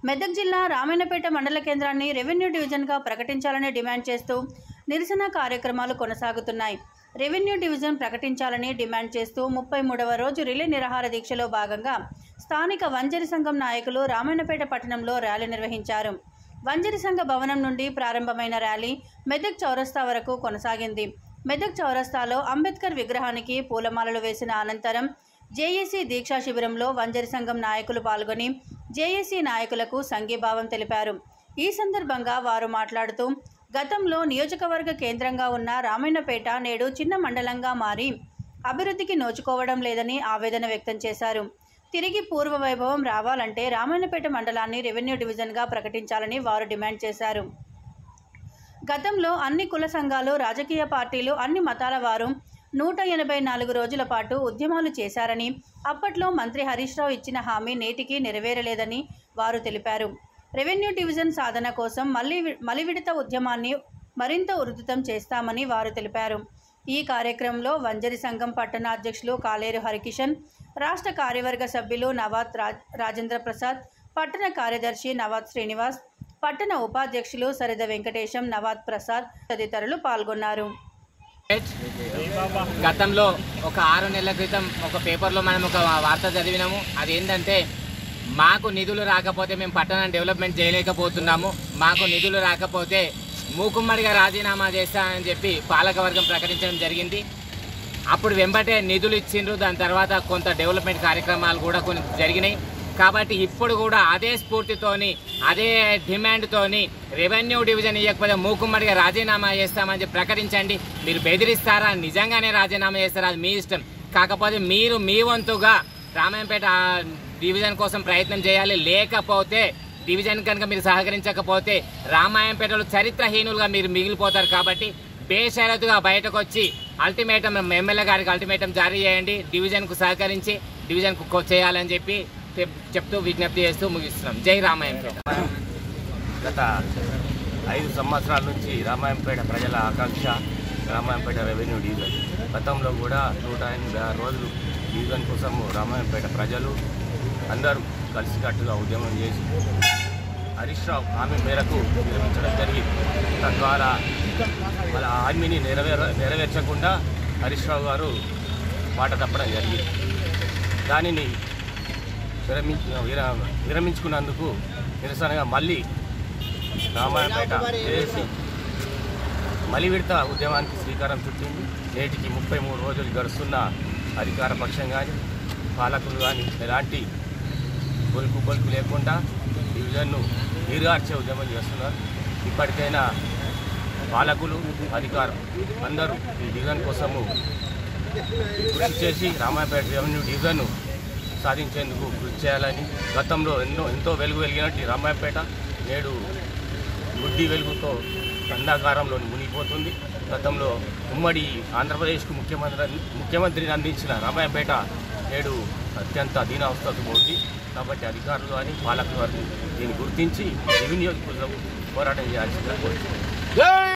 మెదక్ జిల్లా రామాయణపేట మండల కేంద్రాన్ని రెవెన్యూ డివిజన్గా ప్రకటించాలని డిమాండ్ చేస్తూ నిరసన కార్యక్రమాలు కొనసాగుతున్నాయి రెవెన్యూ డివిజన్ ప్రకటించాలని డిమాండ్ చేస్తూ ముప్పై మూడవ రోజు రిలే నిరాహార దీక్షలో భాగంగా స్థానిక వంజరి సంఘం నాయకులు రామాయణపేట పట్టణంలో ర్యాలీ నిర్వహించారు వంజరి సంఘ భవనం నుండి ప్రారంభమైన ర్యాలీ మెదక్ చౌరస్తా వరకు కొనసాగింది మెదక్ చౌరస్తాలో అంబేద్కర్ విగ్రహానికి పూలమాలలు వేసిన అనంతరం జేఏసీ దీక్షా శిబిరంలో వంజరి సంఘం నాయకులు పాల్గొని జేఏసీ నాయకులకు సంఘీభావం తెలిపారు ఈ సందర్భంగా వారు మాట్లాడుతూ గతంలో నియోజకవర్గ కేంద్రంగా ఉన్న రామాయణపేట నేడు చిన్న మండలంగా మారి అభివృద్ధికి నోచుకోవడం లేదని ఆవేదన వ్యక్తం చేశారు తిరిగి పూర్వ వైభవం రావాలంటే రామాయణపేట మండలాన్ని రెవెన్యూ డివిజన్గా ప్రకటించాలని వారు డిమాండ్ చేశారు గతంలో అన్ని కుల సంఘాలు రాజకీయ పార్టీలు అన్ని మతాల వారు నూట ఎనభై నాలుగు రోజుల పాటు ఉద్యమాలు చేశారని అప్పట్లో మంత్రి హరీష్ రావు ఇచ్చిన హామీ నేటికి నెరవేరలేదని వారు తెలిపారు రెవెన్యూ డివిజన్ సాధన కోసం మళ్ళీ మలివిడత ఉద్యమాన్ని మరింత ఉధృతం చేస్తామని వారు తెలిపారు ఈ కార్యక్రమంలో వంజరి సంఘం పట్టణ అధ్యక్షులు కాలేరు హరికిషన్ రాష్ట్ర కార్యవర్గ సభ్యులు నవాత్ రాజ్ రాజేంద్ర ప్రసాద్ పట్టణ కార్యదర్శి నవాత్ శ్రీనివాస్ పట్టణ ఉపాధ్యక్షులు సరిద వెంకటేశం నవాత్ ప్రసాద్ తదితరులు పాల్గొన్నారు గతంలో ఒక ఆరు నెలల క్రితం ఒక పేపర్లో మనం ఒక వార్త చదివినాము అదేంటంటే మాకు నిధులు రాకపోతే మేము పట్టణాన్ని డెవలప్మెంట్ చేయలేకపోతున్నాము మాకు నిధులు రాకపోతే మూకుమ్మడిగా రాజీనామా చేస్తానని చెప్పి పాలకవర్గం ప్రకటించడం జరిగింది అప్పుడు వెంబటే నిధులు ఇచ్చిండ్రు దాని తర్వాత కొంత డెవలప్మెంట్ కార్యక్రమాలు కూడా కొన్ని జరిగినాయి కాబట్టి ఇప్పుడు కూడా అదే స్ఫూర్తితోని అదే డిమాండ్తోని రెవెన్యూ డివిజన్ ఇవ్వకపోతే మూకుమ్మడిగా రాజీనామా చేస్తామని చెప్పి ప్రకటించండి మీరు బెదిరిస్తారా నిజంగానే రాజీనామా చేస్తారా అది మీ ఇష్టం కాకపోతే మీరు మీ వంతుగా రామాయంపేట ఆ, డివిజన్ కోసం ప్రయత్నం చేయాలి లేకపోతే డివిజన్ కనుక మీరు సహకరించకపోతే రామాయంపేటలో చరిత్రహీనులుగా మీరు మిగిలిపోతారు కాబట్టి బేషరతుగా బయటకు వచ్చి అల్టిమేటం ఎమ్మెల్యే గారికి అల్టిమేటం జారీ చేయండి డివిజన్కు సహకరించి డివిజన్కు కో- చేయాలని చెప్పి చెప్- చెప్తూ విజ్ఞప్తి చేస్తూ ముగిస్తున్నాం జై రామాయంపేట గత ఐదు సంవత్సరాల నుంచి రామాయంపేట ప్రజల ఆకాంక్ష రామాయంపేట రెవెన్యూ డివిజన్ గతంలో కూడా నూట ఎనభై ఆరు రోజులు డివిజన్ కోసం రామాయంపేట ప్రజలు అందరూ కలిసికట్టుగా ఉద్యమం చేసి హరీష్ రావు హామీ మేరకు నిర్మించడం జరిగింది తద్వారా మన హామీని నెరవేర నెరవేర్చకుండా హరీష్ రావు గారు మాట తప్పడం జరిగింది దానిని విరమించ విర- విరమించుకున్నందుకు నిరసనగా మళ్ళీ రామాయణపేట చేసి మలి విడత ఉద్యమానికి శ్రీకారం చుట్టింది నేటికి ముప్పై మూడు రోజులు గడుస్తున్న అధికార పక్షం కానీ పాలకులు కానీ ఎలాంటి కొలుకు పలుకు లేకుండా డివిజన్ను నీరుగార్చే ఉద్యమం చేస్తున్నారు ఇప్పటికైనా పాలకులు అధికారం అందరూ ఈ డివిజన్ కోసము కృషి చేసి రామాయపేట రెవెన్యూ డివిజన్ను సాధించేందుకు కృషి చేయాలని గతంలో ఎన్నో ఎంతో వెలుగు వెలిగినట్టు రామాయపేట నేడు గుడ్డి వెలుగుతో అంధాకారంలో మునిగిపోతుంది గతంలో ఉమ్మడి ఆంధ్రప్రదేశ్కు ముఖ్యమంత్రి ముఖ్యమంత్రిని అందించిన రామాయపేట నేడు అత్యంత దీనావస్థకు ఉంది కాబట్టి అధికారులు కానీ పాలకులు కానీ దీన్ని గుర్తించి రెవెన్యూ కోసం పోరాటం చేయాల్సిందిగా కోరుతున్నాను